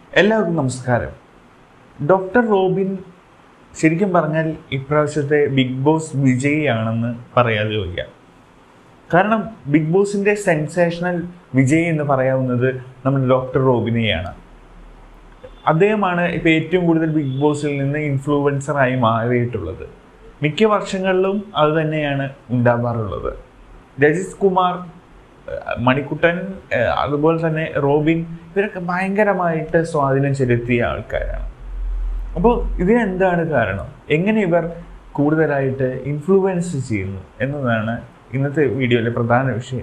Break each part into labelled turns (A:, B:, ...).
A: എല്ലാവർക്കും നമസ്കാരം doctor Robin ശരിക്കും പറഞ്ഞാൽ ഇപ്രാവശ്യത്തെ ബിഗ് ബോസ് വിജയിയാണെന്ന് പറയാതെ വയ്യ കാരണം ബിഗ് ബോസിന്റെ സെൻസേഷണൽ വിജയ് എന്ന് പറയാവുന്നത് നമ്മുടെ ഡോക്ടർ റോബിനെയാണ് അദ്ദേഹമാണ് ഇപ്പോൾ ഏറ്റവും കൂടുതൽ ബിഗ് ബോസിൽ നിന്ന് ഇൻഫ്ലുവൻസറായി മാറിയിട്ടുള്ളത് മിക്ക വർഷങ്ങളിലും അത് തന്നെയാണ് ഉണ്ടാവാറുള്ളത് രജിത് കുമാർ ഏഹ് മണിക്കുട്ടൻ ഏഹ് അതുപോലെ തന്നെ റോബിൻ ഇവരൊക്കെ ഭയങ്കരമായിട്ട് സ്വാധീനം ചെലുത്തിയ ആൾക്കാരാണ് അപ്പോൾ ഇതിനെന്താണ് കാരണം എങ്ങനെ ഇവർ കൂടുതലായിട്ട് ഇൻഫ്ലുവൻസ് ചെയ്യുന്നു എന്നതാണ് ഇന്നത്തെ വീഡിയോയിലെ പ്രധാന വിഷയം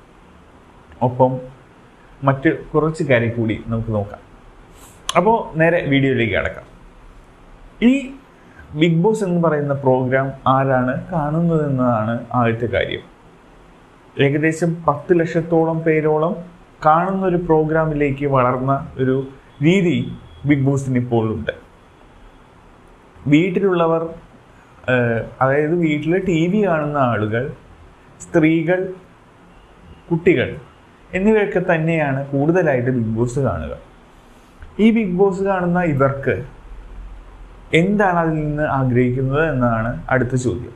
A: ഒപ്പം മറ്റ് കുറച്ച് കാര്യം കൂടി നമുക്ക് നോക്കാം അപ്പോൾ നേരെ വീഡിയോയിലേക്ക് കടക്കാം ഈ ബിഗ് ബോസ് എന്ന് പറയുന്ന പ്രോഗ്രാം ആരാണ് കാണുന്നതെന്നതാണ് ആദ്യത്തെ കാര്യം ഏകദേശം പത്ത് ലക്ഷത്തോളം പേരോളം കാണുന്ന ഒരു പ്രോഗ്രാമിലേക്ക് വളർന്ന ഒരു രീതി ബിഗ് ബോസിന് ഇപ്പോൾ ഉണ്ട് വീട്ടിലുള്ളവർ ഏഹ്, അതായത് വീട്ടിൽ ടി വി കാണുന്ന ആളുകൾ സ്ത്രീകൾ കുട്ടികൾ എന്നിവയൊക്കെ തന്നെയാണ് കൂടുതലായിട്ട് ബിഗ് ബോസ് കാണുക ഈ ബിഗ് ബോസ് കാണുന്ന ഇവർക്ക് എന്താണ് അതിൽ നിന്ന് ആഗ്രഹിക്കുന്നത് എന്നതാണ് അടുത്ത ചോദ്യം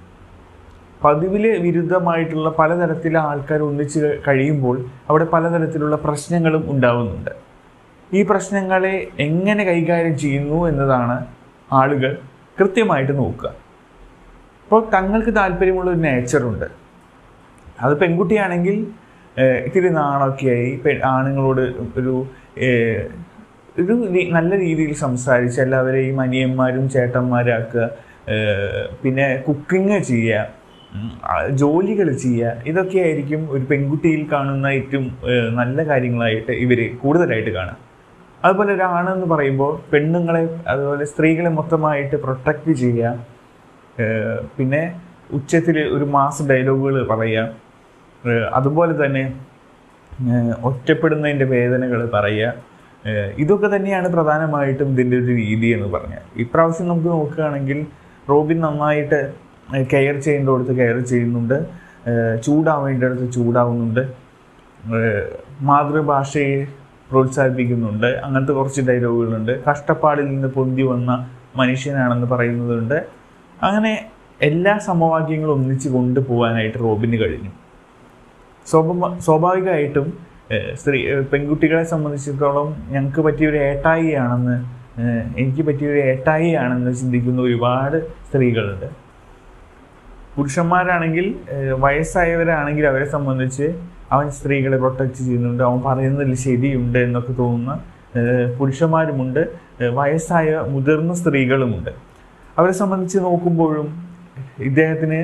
A: പതിവില് വിരുദ്ധമായിട്ടുള്ള പലതരത്തിലെ ആൾക്കാർ ഒന്നിച്ച് കഴിയുമ്പോൾ അവിടെ പലതരത്തിലുള്ള പ്രശ്നങ്ങളും ഉണ്ടാവുന്നുണ്ട് ഈ പ്രശ്നങ്ങളെ എങ്ങനെ കൈകാര്യം ചെയ്യുന്നു എന്നതാണ് ആളുകൾ കൃത്യമായിട്ട് നോക്കുക ഇപ്പോൾ തങ്ങൾക്ക് താല്പര്യമുള്ള ഒരു നേച്ചറുണ്ട് അത് പെൺകുട്ടിയാണെങ്കിൽ ഏഹ്, ഇത്തിരി നാണൊക്കെയായി പെ- ആണുങ്ങളോട് ഒരു ഏഹ്, ഒരു രീ- നല്ല രീതിയിൽ സംസാരിച്ച് എല്ലാവരെയും അനിയന്മാരും ചേട്ടന്മാരാക്കുക ഏഹ്, പിന്നെ കുക്കിംഗ് ചെയ്യുക ജോലികൾ ചെയ്യുക ഇതൊക്കെയായിരിക്കും ഒരു പെൺകുട്ടിയിൽ കാണുന്ന ഏറ്റവും ഏഹ്, നല്ല കാര്യങ്ങളായിട്ട് ഇവർ കൂടുതലായിട്ട് കാണുക അതുപോലെ ഒരാണെന്ന് പറയുമ്പോൾ പെണ്ണുങ്ങളെ അതുപോലെ സ്ത്രീകളെ മൊത്തമായിട്ട് പ്രൊട്ടക്റ്റ് ചെയ്യുക ഏഹ് പിന്നെ ഉച്ചത്തിൽ ഒരു മാസ് ഡയലോഗുകൾ പറയുക ഏഹ് അതുപോലെ തന്നെ ഏഹ് ഒറ്റപ്പെടുന്നതിൻ്റെ വേദനകൾ പറയുക ഏഹ് ഇതൊക്കെ തന്നെയാണ് പ്രധാനമായിട്ടും ഇതിൻ്റെ ഒരു രീതി എന്ന് പറഞ്ഞാൽ ഇപ്രാവശ്യം നമുക്ക് നോക്കുകയാണെങ്കിൽ റോബിൻ നന്നായിട്ട് കെയർ ചെയ്യേണ്ടടുത്ത് കെയർ ചെയ്യുന്നുണ്ട് ഏഹ് ചൂടാവേണ്ടടുത്ത് ചൂടാവുന്നുണ്ട് ഏഹ് മാതൃഭാഷയെ പ്രോത്സാഹിപ്പിക്കുന്നുണ്ട് അങ്ങനത്തെ കുറച്ച് ഡയലോഗുകളുണ്ട് കഷ്ടപ്പാടിൽ നിന്ന് പൊന്തി വന്ന മനുഷ്യനാണെന്ന് പറയുന്നതുണ്ട് അങ്ങനെ എല്ലാ സമവാക്യങ്ങളും ഒന്നിച്ച് കൊണ്ടുപോകാനായിട്ട് റോബിന് കഴിഞ്ഞു സ്വാഭാ- സ്വാഭാവികമായിട്ടും ഏഹ്, സ്ത്രീ ഏഹ്, പെൺകുട്ടികളെ സംബന്ധിച്ചിടത്തോളം ഞങ്ങൾക്ക് പറ്റിയൊരു ഏട്ടായിയാണെന്ന് ഏഹ്, എനിക്ക് പറ്റിയൊരു ഏട്ടായിയാണെന്ന് ചിന്തിക്കുന്ന ഒരുപാട് സ്ത്രീകളുണ്ട് പുരുഷന്മാരാണെങ്കിൽ ഏഹ്, വയസ്സായവരാണെങ്കിൽ അവരെ സംബന്ധിച്ച് അവൻ സ്ത്രീകളെ പ്രൊട്ടക്റ്റ് ചെയ്യുന്നുണ്ട് അവൻ പറയുന്നതിൽ ശരിയുണ്ട് എന്നൊക്കെ തോന്നുന്ന ഏഹ്, പുരുഷന്മാരുമുണ്ട് ഏഹ്, വയസ്സായ മുതിർന്ന സ്ത്രീകളുമുണ്ട് അവരെ സംബന്ധിച്ച് നോക്കുമ്പോഴും ഇദ്ദേഹത്തിന്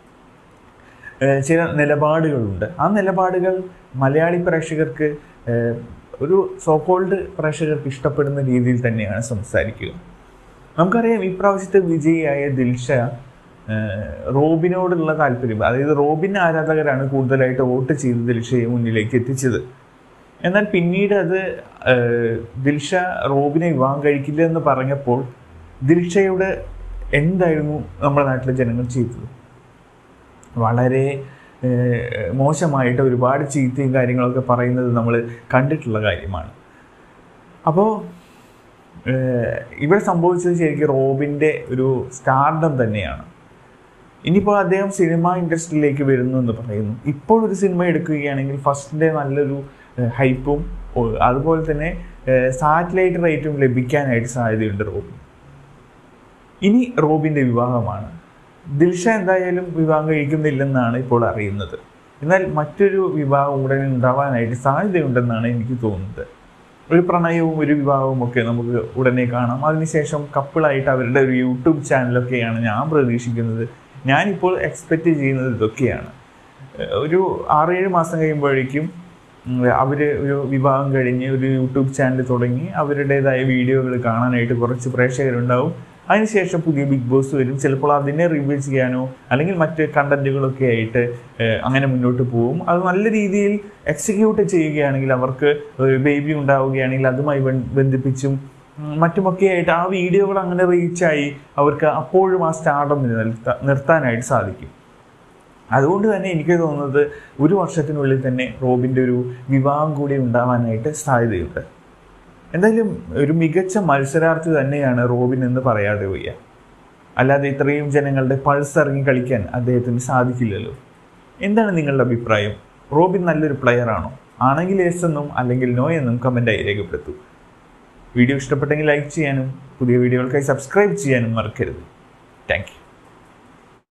A: ഏഹ്, ചില നിലപാടുകളുണ്ട് ആ നിലപാടുകൾ മലയാളി പ്രേക്ഷകർക്ക് ഏഹ്, ഒരു സോക്കോൾഡ് പ്രേക്ഷകർക്ക് ഇഷ്ടപ്പെടുന്ന രീതിയിൽ തന്നെയാണ് സംസാരിക്കുക നമുക്കറിയാം ഈ പ്രാവശ്യത്തെ വിജയിയായ ദിൽഷ ഏഹ്, റോബിനോടുള്ള താല്പര്യം അതായത് റോബിൻ ആരാധകരാണ് കൂടുതലായിട്ട് വോട്ട് ചെയ്ത് ദിൽഷയെ മുന്നിലേക്ക് എത്തിച്ചത് എന്നാൽ പിന്നീട് അത് ഏഹ്, ദിൽഷ റോബിനെ വിവാഹം കഴിക്കില്ല എന്ന് പറഞ്ഞപ്പോൾ ദിൽഷയുടെ എന്തായിരുന്നു നമ്മുടെ നാട്ടിലെ ജനങ്ങൾ ചെയ്തത് വളരെ ഏഹ്, മോശമായിട്ട് ഒരുപാട് ചീത്തയും കാര്യങ്ങളൊക്കെ പറയുന്നത് നമ്മൾ കണ്ടിട്ടുള്ള കാര്യമാണ് അപ്പോൾ ഏഹ്, ഇവിടെ സംഭവിച്ചത് ശരിക്കും റോബിൻ്റെ ഒരു സ്റ്റാർഡം തന്നെയാണ് ഇനിയിപ്പോൾ അദ്ദേഹം സിനിമ ഇൻഡസ്ട്രിയിലേക്ക് വരുന്നു എന്ന് പറയുന്നു ഇപ്പോൾ ഒരു സിനിമ എടുക്കുകയാണെങ്കിൽ ഫസ്റ്റിൻ്റെ നല്ലൊരു ഹൈപ്പും അതുപോലെ തന്നെ സാറ്റലൈറ്റ് റേറ്റും ലഭിക്കാനായിട്ട് സാധ്യതയുണ്ട് റോബിൻ ഇനി റോബിൻ്റെ വിവാഹമാണ് ദിൽഷ എന്തായാലും വിവാഹം കഴിക്കുന്നില്ലെന്നാണ് ഇപ്പോൾ അറിയുന്നത് എന്നാൽ മറ്റൊരു വിവാഹം ഉടനെ ഉണ്ടാവാനായിട്ട് സാധ്യതയുണ്ടെന്നാണ് എനിക്ക് തോന്നുന്നത് ഒരു പ്രണയവും ഒരു വിവാഹവും ഒക്കെ നമുക്ക് ഉടനെ കാണാം അതിനുശേഷം കപ്പിളായിട്ട് അവരുടെ ഒരു യൂട്യൂബ് ചാനലൊക്കെയാണ് ഞാൻ പ്രതീക്ഷിക്കുന്നത് ഞാനിപ്പോൾ എക്സ്പെക്റ്റ് ചെയ്യുന്നത് ഇതൊക്കെയാണ് ഏഹ് ഒരു ആറേഴ് മാസം കഴിയുമ്പോഴേക്കും അവർ ഒരു വിവാഹം കഴിഞ്ഞ് ഒരു യൂട്യൂബ് ചാനൽ തുടങ്ങി അവരുടേതായ വീഡിയോകൾ കാണാനായിട്ട് കുറച്ച് പ്രേക്ഷകരുണ്ടാവും അതിനുശേഷം പുതിയ ബിഗ് ബോസ് വരും ചിലപ്പോൾ അതിനെ റിവ്യൂ ചെയ്യാനോ അല്ലെങ്കിൽ മറ്റ് കണ്ടന്റുകളൊക്കെ ആയിട്ട് ഏഹ്, അങ്ങനെ മുന്നോട്ട് പോകും അത് നല്ല രീതിയിൽ എക്സിക്യൂട്ട് ചെയ്യുകയാണെങ്കിൽ അവർക്ക് ബേബി ഉണ്ടാവുകയാണെങ്കിൽ അതുമായി ബൻ- ബന്ധിപ്പിച്ചും ഉം, മറ്റുമൊക്കെ ആയിട്ട് ആ വീഡിയോകൾ അങ്ങനെ റീച്ചായി അവർക്ക് അപ്പോഴും ആ സ്റ്റാർഡം നിലനിർത്താ നിർത്താനായിട്ട് സാധിക്കും അതുകൊണ്ട് തന്നെ എനിക്ക് തോന്നുന്നത് ഒരു വർഷത്തിനുള്ളിൽ തന്നെ റോബിൻ്റെ ഒരു വിവാഹം കൂടി ഉണ്ടാവാനായിട്ട് സാധ്യതയുണ്ട് എന്തായാലും ഒരു മികച്ച മത്സരാർത്ഥി തന്നെയാണ് റോബിൻ എന്ന് പറയാതെ വയ്യ അല്ലാതെ ഇത്രയും ജനങ്ങളുടെ പൾസ് ഇറങ്ങി കളിക്കാൻ അദ്ദേഹത്തിന് സാധിക്കില്ലല്ലോ എന്താണ് നിങ്ങളുടെ അഭിപ്രായം റോബിൻ നല്ലൊരു പ്ലെയർ ആണോ ആണെങ്കിൽ യെസ് എന്നും അല്ലെങ്കിൽ നോ എന്നും കമൻ്റായി രേഖപ്പെടുത്തൂ വീഡിയോ ഇഷ്ടപ്പെട്ടെങ്കിൽ ലൈക്ക് ചെയ്യാനും പുതിയ വീഡിയോകൾക്കായി സബ്സ്ക്രൈബ് ചെയ്യാനും മറക്കരുത് താങ്ക് യു